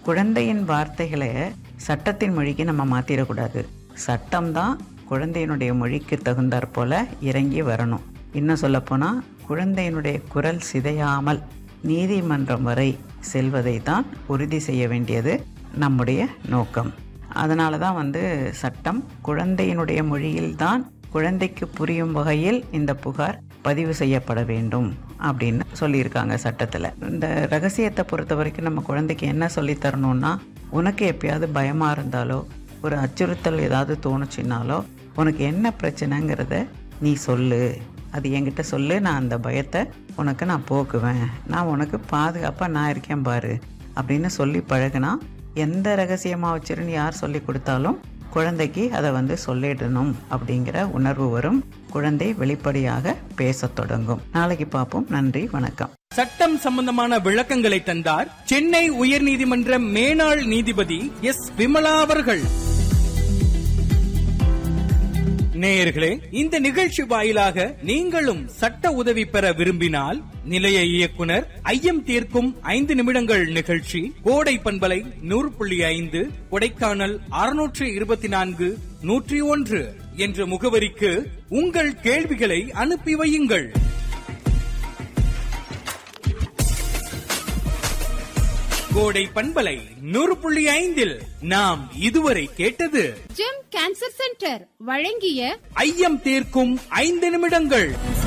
குழந்தையின் வார்த்தைகளை சட்டத்தின் மொழிக்கு நம்ம மாத்திரக்கூடாது சட்டம் தான் குழந்தையினுடைய மொழிக்கு தகுந்தாற் போல இறங்கி வரணும் இன்னும் சொல்லப்போனால் குழந்தையினுடைய குரல் சிதையாமல் நீதிமன்றம் வரை செல்வதை தான் உறுதி செய்ய வேண்டியது நம்முடைய நோக்கம் அதனால தான் வந்து சட்டம் குழந்தையினுடைய மொழியில்தான் குழந்தைக்கு புரியும் வகையில் இந்த புகார் பதிவு செய்யப்பட வேண்டும் அப்படின்னு சொல்லியிருக்காங்க சட்டத்தில் இந்த ரகசியத்தை பொறுத்த வரைக்கும் நம்ம குழந்தைக்கு என்ன சொல்லி தரணும்னா உனக்கு எப்பயாவது பயமாக இருந்தாலோ ஒரு அச்சுறுத்தல் ஏதாவது தோணுச்சுன்னாலோ உனக்கு என்ன பிரச்சனைங்கிறத நீ சொல்லு அது என்கிட்ட சொல்லு நான் அந்த பயத்தை உனக்கு நான் போக்குவேன் நான் உனக்கு பாதுகாப்பாக நான் இருக்கேன் பாரு அப்படின்னு சொல்லி பழகுனா எந்த ரகசியமாக வச்சிருந்து யார் சொல்லி கொடுத்தாலும் குழந்தைக்கு அதை வந்து சொல்லிடணும் அப்படிங்கிற உணர்வு வரும் குழந்தை வெளிப்படையாக பேசத் தொடங்கும் நாளைக்கு பார்ப்போம் நன்றி வணக்கம் சட்டம் சம்பந்தமான விளக்கங்களை தந்தார் சென்னை உயர்நீதிமன்ற மேனாள் நீதிபதி எஸ் விமலா அவர்கள் நேயர்களே இந்த நிகழ்ச்சி வாயிலாக நீங்களும் சட்ட உதவி பெற விரும்பினால் நிலைய இயக்குனர் ஐயம் தீர்க்கும் ஐந்து நிமிடங்கள் நிகழ்ச்சி கோடை பண்பலை நூறு புள்ளி ஐந்து கொடைக்கானல் அறுநூற்று இருபத்தி நான்கு நூற்றி ஒன்று என்ற முகவரிக்கு உங்கள் கேள்விகளை அனுப்பி வையுங்கள் கோடை பண்பலை நூறு புள்ளி ஐந்தில் நாம் இதுவரை கேட்டது ஜெம் கேன்சர் சென்டர் வழங்கிய ஐயம் தீர்க்கும் ஐந்து நிமிடங்கள்